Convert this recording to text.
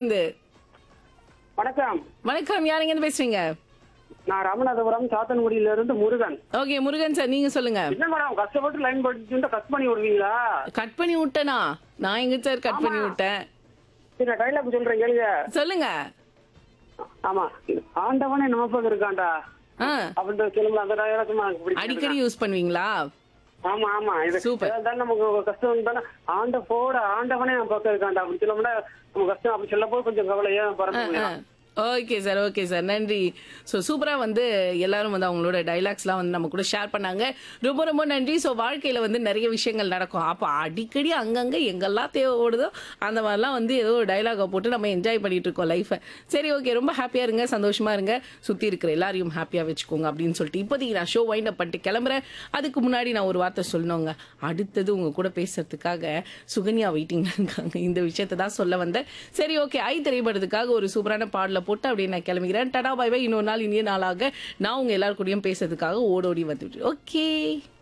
இருந்து வணக்கம் வணக்கம் யாருங்க இருந்து பேசுறீங்க நான் ராமநாதபுரம் சாத்தன்குடியில இருந்து முருகன் ஓகே முருகன் சார் நீங்க சொல்லுங்க என்ன மேடம் கஷ்டப்பட்டு லைன் படிச்சுட்டு கட் பண்ணி விடுவீங்களா கட் பண்ணி விட்டனா நான் எங்க சார் கட் பண்ணி விட்டேன் சரி டைலாக் சொல்றேன் கேளுங்க சொல்லுங்க ஆமா ஆண்டவனே நமப்பக்கம் இருக்காண்டா ஆ அப்படின்ற சொல்லுங்க அந்த டைலாக் எனக்கு பிடிக்கும் அடிக்கடி யூஸ் பண்ணுவீங்களா ஆமா ஆமா இது Super. தான் நமக்கு கஷ்டம் தானே ஆண்ட போட ஆண்டவனே நம்ம பக்கம் இருக்காண்டா அப்படி சொல்ல நம்ம கஷ்டம் அப்படி சொல்ல போது கொஞ்சம் கவலையா பறந்து போயிடும் ஓகே சார் ஓகே சார் நன்றி ஸோ சூப்பராக வந்து எல்லாரும் வந்து அவங்களோட டைலாக்ஸ்லாம் வந்து நம்ம கூட ஷேர் பண்ணாங்க ரொம்ப ரொம்ப நன்றி ஸோ வாழ்க்கையில் வந்து நிறைய விஷயங்கள் நடக்கும் அப்போ அடிக்கடி அங்கங்கே எங்கெல்லாம் தேவைப்படுதோ அந்த மாதிரிலாம் வந்து ஏதோ ஒரு டைலாகை போட்டு நம்ம என்ஜாய் பண்ணிட்டு இருக்கோம் லைஃபை சரி ஓகே ரொம்ப ஹாப்பியாக இருங்க சந்தோஷமா இருங்க சுற்றி இருக்கிற எல்லாரையும் ஹாப்பியாக வச்சுக்கோங்க அப்படின்னு சொல்லிட்டு இப்போதைக்கு நான் ஷோ வைண்ட் அப் பண்ணிட்டு கிளம்புறேன் அதுக்கு முன்னாடி நான் ஒரு வார்த்தை சொல்லணுங்க அடுத்தது உங்க கூட பேசுறதுக்காக சுகன்யா வெயிட்டிங் இருக்காங்க இந்த விஷயத்தை தான் சொல்ல வந்தேன் சரி ஓகே ஐ திரைப்படத்துக்காக ஒரு சூப்பரான பாடலை போட்டு அப்படியே நான் கிளம்பிக்கிறேன் டடா பாய் பாய் இன்னொரு நாள் இனிய நாளாக நான் உங்க எல்லார் கூடயும் பேசுறதுக்காக ஓடோடி வந்துட்டு ஓகே